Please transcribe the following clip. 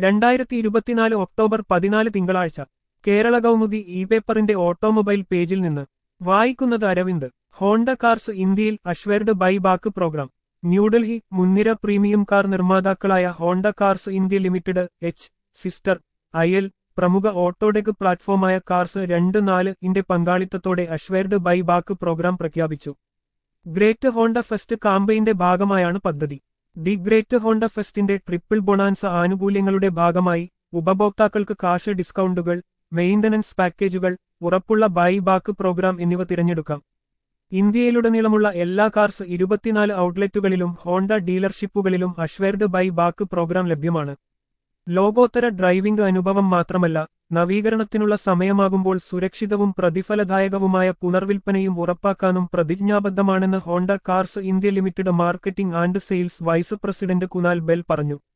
രണ്ടായിരത്തി ഇരുപത്തിനാല് ഒക്ടോബർ പതിനാല് തിങ്കളാഴ്ച കേരള കൗമുദി ഇ പേപ്പറിന്റെ ഓട്ടോമൊബൈൽ പേജിൽ നിന്ന് വായിക്കുന്നത് അരവിന്ദ് ഹോണ്ട കാർസ് ഇന്ത്യയിൽ assured buy back programme New Delhi മുൻനിര പ്രീമിയം കാർ നിർമ്മാതാക്കളായ Honda Cars India Limited H സിസ്റ്റർ അയൽ പ്രമുഖ ഓട്ടോഡെക് പ്ലാറ്റ്ഫോമായ കാർസ് രണ്ട് നാല് ഇന്റെ പങ്കാളിത്തത്തോടെ അഷ്വേർഡ് ബൈ ബാക്ക് പ്രോഗ്രാം പ്രഖ്യാപിച്ചു ഗ്രേറ്റ് ഹോണ്ട ഫെസ്റ്റ് കാമ്പയിന്റെ ഭാഗമായാണ് പദ്ധതി ദി ഗ്രേറ്റ് ഹോണ്ട ഫെസ്റ്റിന്റെ ട്രിപ്പിൾ ബൊണാൻസ ആനുകൂല്യങ്ങളുടെ ഭാഗമായി ഉപഭോക്താക്കൾക്ക് കാശ് ഡിസ്കൗണ്ടുകൾ മെയിന്റനൻസ് പാക്കേജുകൾ ഉറപ്പുള്ള ബൈ ബാക്ക് പ്രോഗ്രാം എന്നിവ തിരഞ്ഞെടുക്കാം ഇന്ത്യയിലുടനീളമുള്ള എല്ലാ കാർസ് ഇരുപത്തിനാല് ഔട്ട്ലെറ്റുകളിലും ഹോണ്ട ഡീലർഷിപ്പുകളിലും അഷ്വേർഡ് ബൈ ബാക്ക് പ്രോഗ്രാം ലഭ്യമാണ് ലോകോത്തര ഡ്രൈവിംഗ് അനുഭവം മാത്രമല്ല നവീകരണത്തിനുള്ള സമയമാകുമ്പോൾ സുരക്ഷിതവും പ്രതിഫലദായകവുമായ പുനർവിൽപ്പനയും ഉറപ്പാക്കാനും പ്രതിജ്ഞാബദ്ധമാണെന്ന് Honda Cars India Limited marketing and sales vice president Kunal Behl പറഞ്ഞു